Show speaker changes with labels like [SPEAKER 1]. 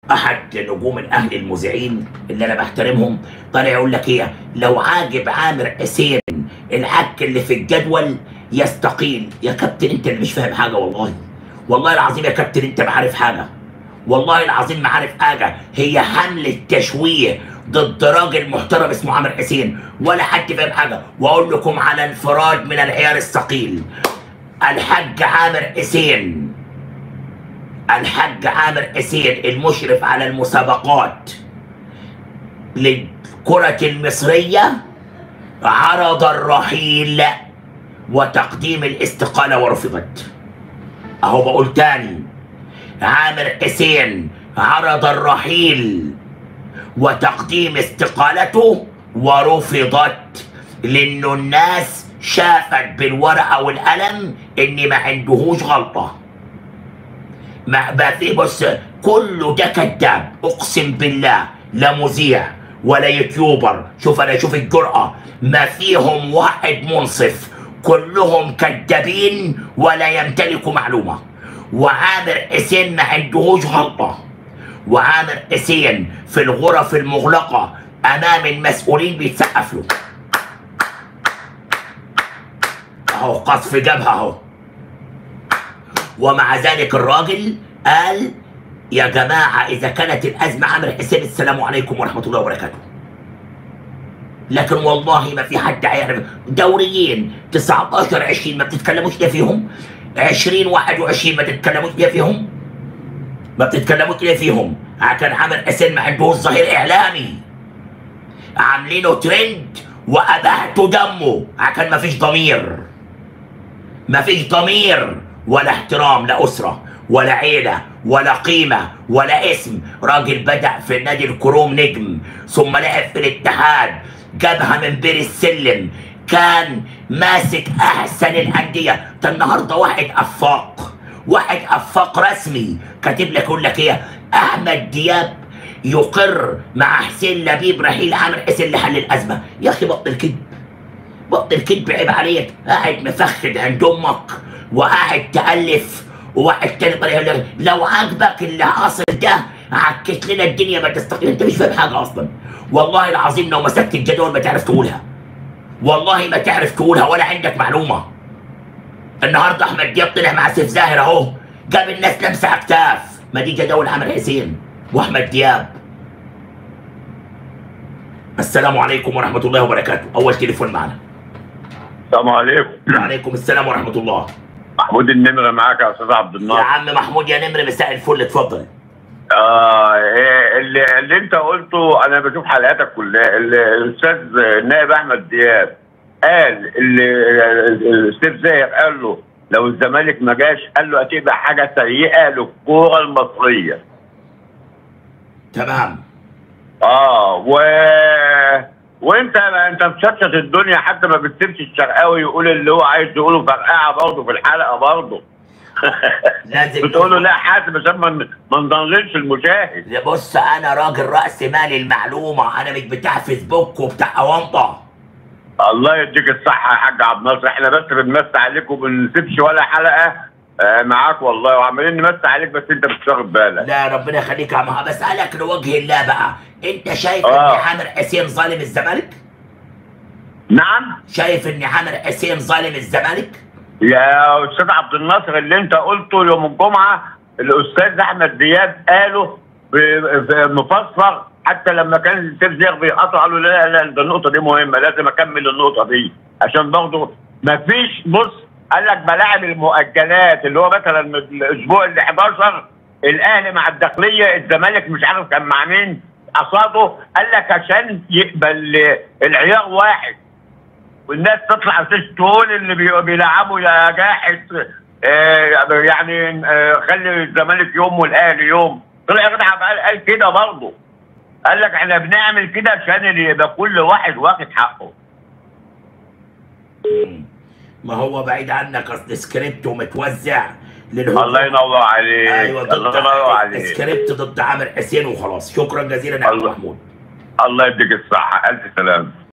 [SPEAKER 1] احد نجوم الاهلي المذيعين اللي انا بحترمهم طالع يقول لك ايه لو عاجب عامر حسين العك اللي في الجدول يستقيل يا كابتن انت اللي مش فاهم حاجه والله والله العظيم يا كابتن انت ما عارف حاجه والله العظيم ما عارف حاجه هي حمله تشويه ضد راجل محترم اسمه عامر حسين ولا حد فاهم حاجه واقول لكم على انفراد من العيار الثقيل الحاج عامر حسين الحاج عامر حسين المشرف على المسابقات للكرة المصرية عرض الرحيل وتقديم الاستقالة ورفضت اهو بقول تاني عامر حسين عرض الرحيل وتقديم استقالته ورفضت لانه الناس شافت بالورقه والقلم ان ما عندهوش غلطه ما ما في بص كله ده كذاب اقسم بالله لا مذيع ولا يوتيوبر شوف انا شوف الجرأة ما فيهم واحد منصف كلهم كذابين ولا يمتلكوا معلومة وعامر حسين ما عندهوش غلطة وعامر حسين في الغرف المغلقة أمام المسؤولين بيتسقف له أهو قصف جبهة أهو ومع ذلك الراجل قال يا جماعة إذا كانت الأزمة عامر حسين السلام عليكم ورحمة الله وبركاته لكن والله ما في حد هيعرف دوريين 19 20 ما بتتكلموش ليه فيهم 20 21 ما تتكلموش ليه فيهم ما بتتكلموش ليه فيهم كان عامر حسين ما عندهوش ظهير إعلامي عاملينه ترند وأبهتوا دمه عشان ما فيش ضمير ما فيش ضمير ولا احترام لا أسرة ولا عيلة ولا قيمة ولا اسم راجل بدأ في نادي الكروم نجم ثم لعب في الاتحاد جابها من بير السلم كان ماسك أحسن الأندية ده النهاردة واحد أفاق واحد أفاق رسمي كاتب لك يقول لك إيه أحمد دياب يقر مع حسين لبيب رحيل عامر حسين اللي حل الأزمة يا أخي بطل كذب بطل كذب عيب عليك قاعد مفخد عند أمك وقاعد تألف وواحد تاني طالع يقول لك لو عاجبك اللي حاصل ده عكت لنا الدنيا ما تستقيم انت مش فاهم حاجه اصلا والله العظيم لو مسكت الجدول ما تعرف تقولها والله ما تعرف تقولها ولا عندك معلومه النهارده احمد دياب طلع مع سيف زاهر اهو جاب الناس لمسه على كتاف ما دي جدول عمر حسين واحمد دياب السلام عليكم ورحمه الله وبركاته اول تليفون معنا
[SPEAKER 2] السلام عليكم
[SPEAKER 1] وعليكم السلام ورحمه الله
[SPEAKER 2] محمود النمر معاك يا استاذ عبد
[SPEAKER 1] يا
[SPEAKER 2] الناصر
[SPEAKER 1] عم محمود يا نمر مساء الفل اتفضل
[SPEAKER 2] آه إيه اللي, اللي انت قلته انا بشوف حلقاتك كلها اللي الاستاذ النائب احمد دياب قال اللي سيف زاهر قال له لو الزمالك ما جاش قال له هتبقى حاجه سيئه للكوره المصريه
[SPEAKER 1] تمام
[SPEAKER 2] اه و وانت انت مشتت الدنيا حتى ما بتسيبش الشرقاوي يقول اللي هو عايز يقوله فرقعه برضه في الحلقه برضه
[SPEAKER 1] لازم
[SPEAKER 2] بتقول له لا حاسب عشان ما ما نضللش المشاهد
[SPEAKER 1] يا بص انا راجل راس مال المعلومه انا مش بتاع فيسبوك وبتاع اونطه
[SPEAKER 2] الله يديك الصحه يا حاج عبد الناصر احنا بس بنمس عليك وما بنسيبش ولا حلقه آه، معاك والله وعمالين نمس عليك بس انت مش واخد بالك
[SPEAKER 1] لا ربنا يخليك يا عم بسالك لوجه الله بقى انت شايف
[SPEAKER 2] آه.
[SPEAKER 1] ان عامر حسين ظالم الزمالك
[SPEAKER 2] نعم
[SPEAKER 1] شايف ان عامر حسين ظالم الزمالك
[SPEAKER 2] يا استاذ عبد الناصر اللي انت قلته يوم الجمعه الاستاذ احمد دياب قاله ب- ب- مفسر حتى لما كان سيف زيغ بيقطع قالوا لا لا ده النقطه دي مهمه لازم اكمل النقطه دي عشان برضه مفيش بص قال لك ملاعب المؤجلات اللي هو مثلا من الاسبوع ال 11 الاهلي مع الداخليه الزمالك مش عارف كان مع مين قصاده قال لك عشان يقبل العيار واحد والناس تطلع تقول اللي بي- بيلعبوا يا جاحد آه، يعني آه، خلي الزمالك يوم والاهلي يوم طلع رضا قال قال كده برضه قال لك احنا بنعمل كده عشان اللي يبقى كل واحد واخد حقه
[SPEAKER 1] مم. ما هو بعيد عنك اصل سكريبت ومتوزع للهجوم
[SPEAKER 2] الله ينور عليك
[SPEAKER 1] ايوه
[SPEAKER 2] الله
[SPEAKER 1] ضد
[SPEAKER 2] ينور عليك
[SPEAKER 1] سكريبت ضد عامر حسين وخلاص شكرا جزيلا يا عم
[SPEAKER 2] الله.
[SPEAKER 1] محمود
[SPEAKER 2] الله يديك الصحه الف سلامه